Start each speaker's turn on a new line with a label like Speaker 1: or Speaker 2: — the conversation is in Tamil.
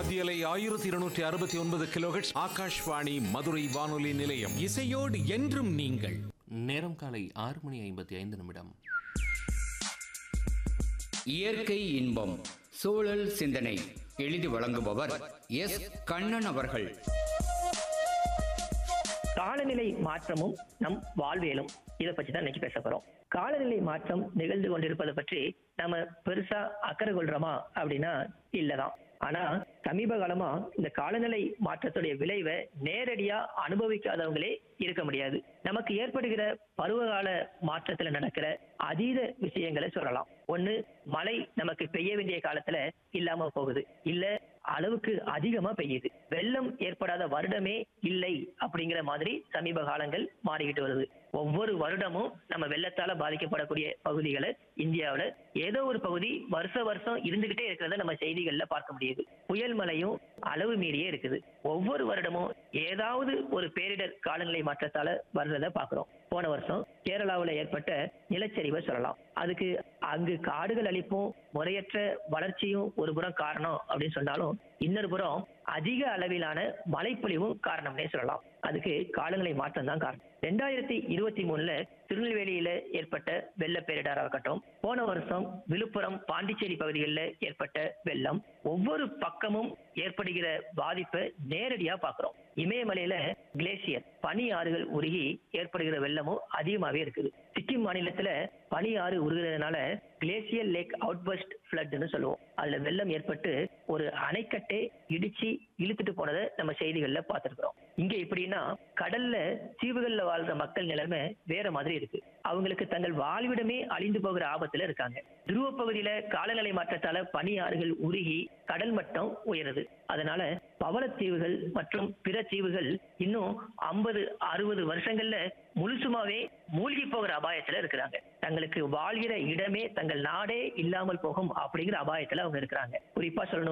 Speaker 1: மத்தியலை ஆயிரத்தி இருநூற்றி அறுபத்தி ஒன்பது கிலோஹெட்ஸ் ஆகாஷ்வாணி மதுரை வானொலி நிலையம்
Speaker 2: இசையோடு என்றும் நீங்கள்
Speaker 3: நேரம் காலை ஆறு மணி ஐம்பத்தி ஐந்து நிமிடம்
Speaker 4: இயற்கை இன்பம் சூழல் சிந்தனை எழுதி வழங்குபவர் எஸ் கண்ணன் அவர்கள்
Speaker 5: காலநிலை மாற்றமும் நம் வாழ்வியலும் இதை பற்றி தான் இன்னைக்கு பேச போறோம் காலநிலை மாற்றம் நிகழ்ந்து கொண்டிருப்பதை பற்றி நம்ம பெருசா அக்கறை கொள்றோமா அப்படின்னா இல்லதான் ஆனா சமீப காலமா இந்த காலநிலை மாற்றத்துடைய விளைவை நேரடியா அனுபவிக்காதவங்களே இருக்க முடியாது நமக்கு ஏற்படுகிற பருவகால மாற்றத்துல நடக்கிற அதீத விஷயங்களை சொல்லலாம் ஒண்ணு மழை நமக்கு பெய்ய வேண்டிய காலத்துல இல்லாம போகுது இல்ல அளவுக்கு அதிகமா பெய்யுது வெள்ளம் ஏற்படாத வருடமே இல்லை அப்படிங்கிற மாதிரி சமீப காலங்கள் மாறிக்கிட்டு வருது ஒவ்வொரு வருடமும் நம்ம வெள்ளத்தால பாதிக்கப்படக்கூடிய பகுதிகளை இந்தியாவுல ஏதோ ஒரு பகுதி வருஷ வருஷம் இருந்துகிட்டே இருக்கிறத நம்ம செய்திகள்ல பார்க்க முடியுது புயல் மழையும் அளவு மீறியே இருக்குது ஒவ்வொரு வருடமும் ஏதாவது ஒரு பேரிடர் காலநிலை மாற்றத்தால வர்றத பாக்குறோம் போன வருஷம் கேரளாவுல ஏற்பட்ட நிலச்சரிவை சொல்லலாம் அதுக்கு அங்கு காடுகள் அழிப்பும் முறையற்ற வளர்ச்சியும் ஒரு புறம் காரணம் அப்படின்னு சொன்னாலும் இன்னொரு புறம் அதிக அளவிலான மழைப்பொழிவும் காரணம்னே சொல்லலாம் அதுக்கு காலநிலை மாற்றம் தான் காரணம் ரெண்டாயிரத்தி இருபத்தி மூணுல திருநெல்வேலியில ஏற்பட்ட வெள்ள பேரிடரா இருக்கட்டும் போன வருஷம் விழுப்புரம் பாண்டிச்சேரி பகுதிகளில் ஏற்பட்ட வெள்ளம் ஒவ்வொரு பக்கமும் ஏற்படுகிற பாதிப்பை நேரடியா பாக்குறோம் இமயமலையில கிளேசியர் பனி ஆறுகள் உருகி ஏற்படுகிற வெள்ளமும் அதிகமாவே இருக்குது சிக்கிம் மாநிலத்துல பனி ஆறு உருகிறதுனால கிளேசியர் லேக் அவுட்பஸ்ட் ஃபிளட்னு சொல்லுவோம் அதுல வெள்ளம் ஏற்பட்டு ஒரு அணைக்கட்டே இடிச்சு இழுத்துட்டு போனதை நம்ம செய்திகள்ல பார்த்திருக்கிறோம் இங்க எப்படின்னா கடல்ல தீவுகள்ல வாழ்ற மக்கள் நிலைமை வேற மாதிரி இருக்கு அவங்களுக்கு தங்கள் வாழ்விடமே அழிந்து போகிற ஆபத்துல இருக்காங்க துருவ பகுதியில காலநிலை மாற்றத்தால பனி ஆறுகள் உருகி கடல் மட்டம் உயருது அதனால பவளத்தீவுகள் மற்றும் பிற தீவுகள் இன்னும் ஐம்பது அறுபது வருஷங்கள்ல முழுசுமாவே மூழ்கி போகிற அபாயத்துல இருக்கிறாங்க தங்களுக்கு வாழ்கிற இடமே தங்கள் நாடே இல்லாமல் போகும் அப்படிங்கிற அபாயத்துல அவங்க இருக்கிறாங்க குறிப்பா சொல்லணும்